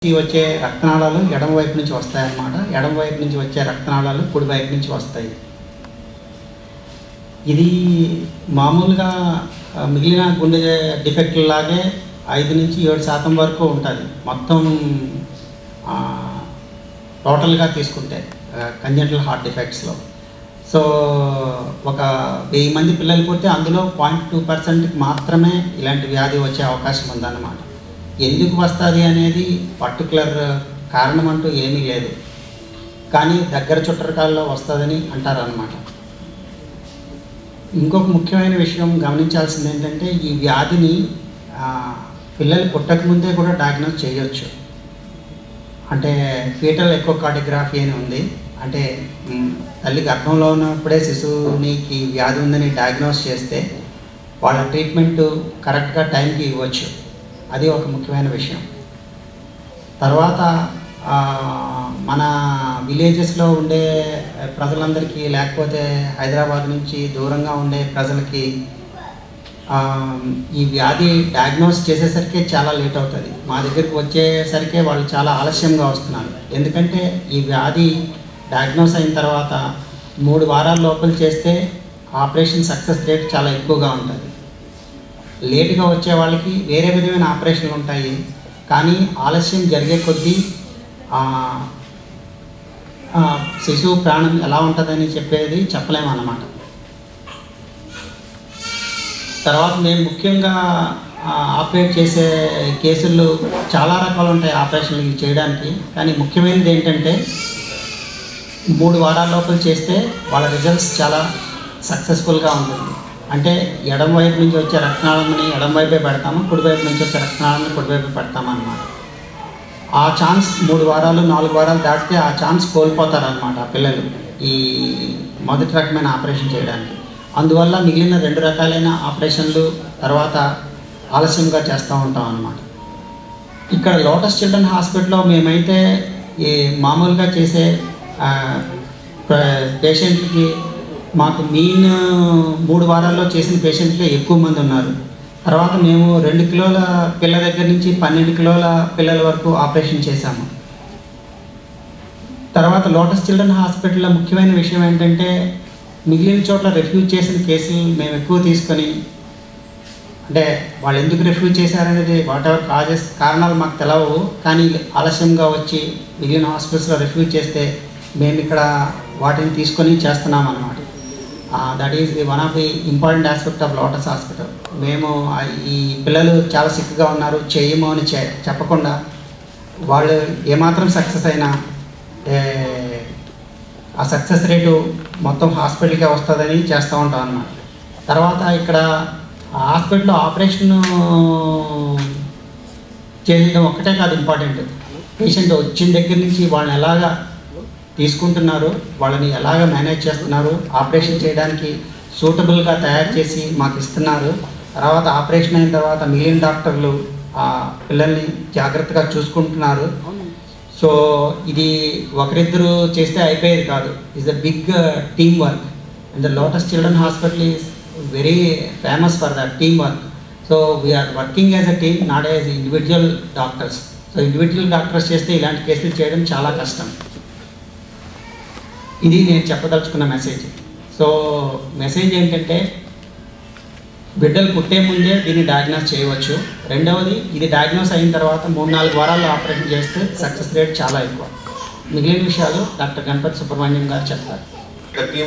ఈ వచ్చే రక్తనాళాలు ఎడమ వైపు నుంచి వస్తాయన్నమాట ఎడమ వైపు నుంచి వచ్చే రక్తనాళాలు కుడి వైపు నుంచి వస్తాయి ఇది మామూలుగా ఆ, మిగిలిన గుండె డిఫెక్ట్ లాగే ఐదు నుంచి ఏడు శాతం వరకు ఉంటుంది మొత్తం ఆ, టోటల్గా తీసుకుంటే కంజెంటల్ హార్ట్ డిఫెక్ట్స్లో సో ఒక వెయ్యి మంది పిల్లలు పుడితే అందులో పాయింట్ టూ పర్సెంట్కి మాత్రమే ఇలాంటి వ్యాధి వచ్చే అవకాశం ఉందన్నమాట ఎందుకు వస్తుంది అనేది పర్టికులర్ కారణం అంటూ ఏమీ లేదు కానీ దగ్గర చుట్టరికాల్లో వస్తుందని అంటారు అనమాట ఇంకొక ముఖ్యమైన విషయం గమనించాల్సింది ఏంటంటే ఈ వ్యాధిని ఆ, పిల్లలు పుట్టకముందే కూడా డయాగ్నోస్ చేయొచ్చు అంటే ఫీటల్ ఎకోకార్డియోగ్రఫీ అని ఉంది అంటే మ్, తల్లి గర్భంలో ఉన్నప్పుడే శిశువునికి వ్యాధి ఉందని డయాగ్నోస్ చేస్తే వాళ్ళ ట్రీట్మెంట్ కరెక్ట్గా టైంకి ఇవ్వచ్చు అది ఒక ముఖ్యమైన విషయం తర్వాత ఆ, మన విలేజెస్లో ఉండే ప్రజలందరికీ లేకపోతే హైదరాబాద్ నుంచి దూరంగా ఉండే ప్రజలకి ఆ, ఈ వ్యాధి డయాగ్నోస్ చేసేసరికి చాలా లేట్ అవుతుంది మా దగ్గరికి వచ్చేసరికి వాళ్ళు చాలా ఆలస్యంగా వస్తున్నారు ఎందుకంటే ఈ వ్యాధి డయాగ్నోస్ అయిన తర్వాత మూడు వారాల లోపల చేస్తే ఆపరేషన్ సక్సెస్ రేట్ చాలా ఎక్కువగా ఉంటుంది లేటుగా వచ్చే వాళ్ళకి వేరే విధమైన ఆపరేషన్లు ఉంటాయి కానీ ఆలస్యం జరిగే కొద్దీ ఆ, ఆ, శిశువు ప్రాణం ఎలా ఉంటుందని చెప్పేది చెప్పలేమన్నమాట తర్వాత మేము ముఖ్యంగా ఆ, ఆపరేట్ చేసే కేసులు చాలా రకాలు ఉంటాయి ఆపరేషన్లు ఇవి చేయడానికి కానీ ముఖ్యమైనది ఏంటంటే మూడు వారాల లోపల చేస్తే వాళ్ళ రిజల్ట్స్ చాలా సక్సెస్ఫుల్గా ఉంటుంది అంటే ఎడమ వైపు నుంచి వచ్చే రక్తనాళాన్ని ఎడమ వైపే పెడతాము కుడి వైపు నుంచి వచ్చే రక్తనాళాన్ని కుడి వైపు పెడతాము అన్నమాట ఆ ఛాన్స్ మూడు వారాలు నాలుగు వారాలు దాటితే ఆ ఛాన్స్ కోల్పోతారనమాట ఆ పిల్లలు ఈ మొదటి రకమైన ఆపరేషన్ చేయడానికి అందువల్ల మిగిలిన రెండు రకాలైన ఆపరేషన్లు తర్వాత ఆలస్యంగా చేస్తూ ఉంటాం అన్నమాట ఇక్కడ లోటస్ చిల్డ్రన్ హాస్పిటల్లో మేమైతే ఈ మామూలుగా చేసే ఆ, ప- పేషెంట్లకి మాకు మెయిన్ మూడు వారాల్లో చేసిన పేషెంట్లే ఎక్కువ మంది ఉన్నారు తర్వాత మేము రెండు కిలోల పిల్ల దగ్గర నుంచి పన్నెండు కిలోల పిల్లల వరకు ఆపరేషన్ చేశాము తర్వాత లోటస్ చిల్డ్రన్ హాస్పిటల్లో ముఖ్యమైన విషయం ఏంటంటే మిగిలిన చోట్ల రిఫ్యూజ్ చేసిన కేసులు మేము ఎక్కువ తీసుకొని అంటే వాళ్ళు ఎందుకు రిఫ్యూజ్ చేశారనేది వాట్ ఎవర్ కాజెస్ కారణాలు మాకు తెలవవు కానీ ఆలస్యంగా వచ్చి మిగిలిన హాస్పిటల్స్లో రిఫ్యూజ్ చేస్తే మేము ఇక్కడ వాటిని తీసుకొని చేస్తున్నాం అన్నమాట that is the one of the important aspect of Lotus hospital మేము ఆ ఈ పిల్లలు చాలా సిక్గా ఉన్నారు చేయము అని చె చెప్పకుండా వాళ్ళు ఏమాత్రం సక్సెస్ అయినా ఏ, ఆ సక్సెస్ రేటు మొత్తం హాస్పిటల్కే వస్తుందని చేస్తూ ఉంటాం అన్నమాట తర్వాత ఇక్కడ ఆ హాస్పిటల్లో ఆపరేషన్ చేయడం ఒక్కటే కాదు ఇంపార్టెంట్ పేషెంట్ వచ్చిన దగ్గర నుంచి వాళ్ళని ఎలాగా తీసుకుంటున్నారు వాళ్ళని ఎలాగ మేనేజ్ చేస్తున్నారు ఆపరేషన్ చేయడానికి సూటబుల్గా తయారు చేసి మాకు ఇస్తున్నారు తర్వాత ఆపరేషన్ అయిన తర్వాత మిగిలిన డాక్టర్లు ఆ పిల్లల్ని జాగ్రత్తగా చూసుకుంటున్నారు సో ఇది ఒకరిద్దరు చేస్తే అయిపోయేది కాదు is the big team work and the Lotus Children hospital is very famous for that team work so we are working as a team not as individual doctors so individual doctors చేస్తే ఇలాంటి కేసులు చేయడం చాలా కష్టం ఇది నేను చెప్పదలుచుకున్న మెసేజ్ సో మెసేజ్ ఏంటంటే బిడ్డలు పుట్టే ముందే దీన్ని డయాగ్నోస్ చేయవచ్చు రెండవది ఇది డయాగ్నోస్ అయిన తర్వాత మూడు నాలుగు వారాల్లో ఆపరేషన్ చేస్తే సక్సెస్ రేట్ చాలా ఎక్కువ మిగిలిన విషయాలు డాక్టర్ గణపతి సుబ్రహ్మణ్యం గారు చెప్తారు ఇక్కడ టీం